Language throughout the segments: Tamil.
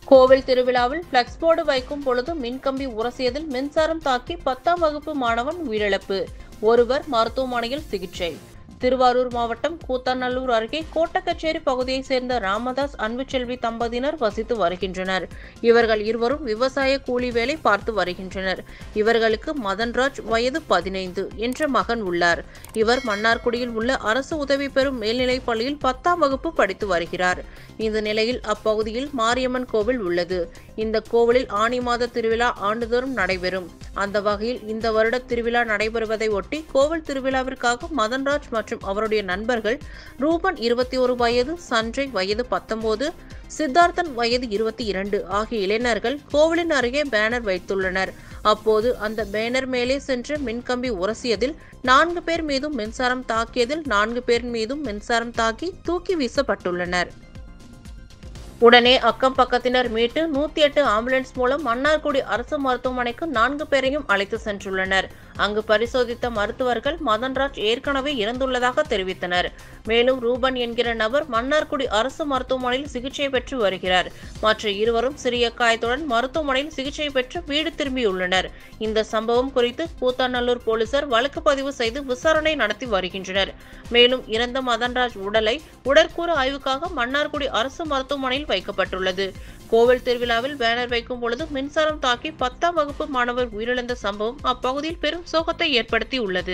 கோவில் திருவிழாவில் பிளக்ஸ் போர்டு வைக்கும் பொழுது மின்கம்பி உரசியதில் மின்சாரம் தாக்கி பத்தாம் வகுப்பு மாணவன் உயிரிழப்பு ஒருவர் மருத்துவமனையில் சிகிச்சை திருவாரூர் மாவட்டம் கூத்தாநல்லூர் அருகே கோட்டக்கச்சேரி பகுதியைச் சேர்ந்த ராமதாஸ் அன்புச்செல்வி தம்பதியினர் வசித்து வருகின்றனர் இவர்கள் இருவரும் விவசாய கூலி வேலை பார்த்து வருகின்றனர் இவர்களுக்கு மதன்ராஜ் வயது பதினைந்து என்ற மகன் உள்ளார் இவர் மன்னார்குடியில் உள்ள அரசு உதவி பெறும் மேல்நிலைப் பள்ளியில் பத்தாம் வகுப்பு படித்து வருகிறார் இந்த நிலையில் அப்பகுதியில் மாரியம்மன் கோவில் உள்ளது இந்த கோவிலில் ஆனி மாத திருவிழா ஆண்டுதோறும் நடைபெறும் அந்த வகையில் இந்த வருட திருவிழா நடைபெறுவதை ஒட்டி கோவில் திருவிழாவிற்காக மதன்ராஜ் மற்றும் அவருடைய நண்பர்கள் ரூபன் இருபத்தி ஒரு வயது சஞ்சய் வயது பத்தொன்பது சித்தார்த்தன் வயது இருபத்தி இரண்டு ஆகிய இளைஞர்கள் கோவிலின் அருகே பேனர் வைத்துள்ளனர் அப்போது அந்த பேனர் மேலே சென்று மின்கம்பி உரசியதில் நான்கு பேர் மீதும் மின்சாரம் தாக்கியதில் நான்கு பேர் மீதும் மின்சாரம் தாக்கி தூக்கி வீசப்பட்டுள்ளனர் உடனே அக்கம் பக்கத்தினர் மீட்டு நூத்தி எட்டு ஆம்புலன்ஸ் மூலம் மன்னார்குடி அரசு மருத்துவமனைக்கு நான்கு பேரையும் அழைத்து சென்றுள்ளனர் அங்கு பரிசோதித்த மருத்துவர்கள் மதன்ராஜ் ஏற்கனவே இறந்துள்ளதாக தெரிவித்தனர் மேலும் ரூபன் என்கிற நபர் மன்னார்குடி அரசு மருத்துவமனையில் சிகிச்சை பெற்று வருகிறார் மற்ற இருவரும் சிறிய காயத்துடன் மருத்துவமனையில் சிகிச்சை பெற்று வீடு திரும்பியுள்ளனர் இந்த சம்பவம் குறித்து கூத்தாநல்லூர் போலீசார் வழக்கு பதிவு செய்து விசாரணை நடத்தி வருகின்றனர் மேலும் இறந்த மதன்ராஜ் உடலை உடற்கூறு ஆய்வுக்காக மன்னார்குடி அரசு மருத்துவமனையில் வைக்கப்பட்டுள்ளது கோவில் திருவிழாவில் பேனர் வைக்கும் பொழுது மின்சாரம் தாக்கி பத்தாம் வகுப்பு மாணவர் உயிரிழந்த சம்பவம் அப்பகுதியில் பெரும் சோகத்தை ஏற்படுத்தி உள்ளது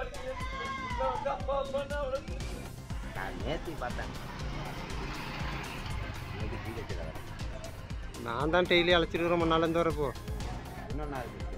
நான் நேற்று பார்த்தேன் இன்னைக்கு ஜிஹெச்சில் நான் தான் டெய்லி அழைச்சிட்டு இருக்கிறேன் நாலேருந்து வரப்போ இன்னொன்று இருக்குது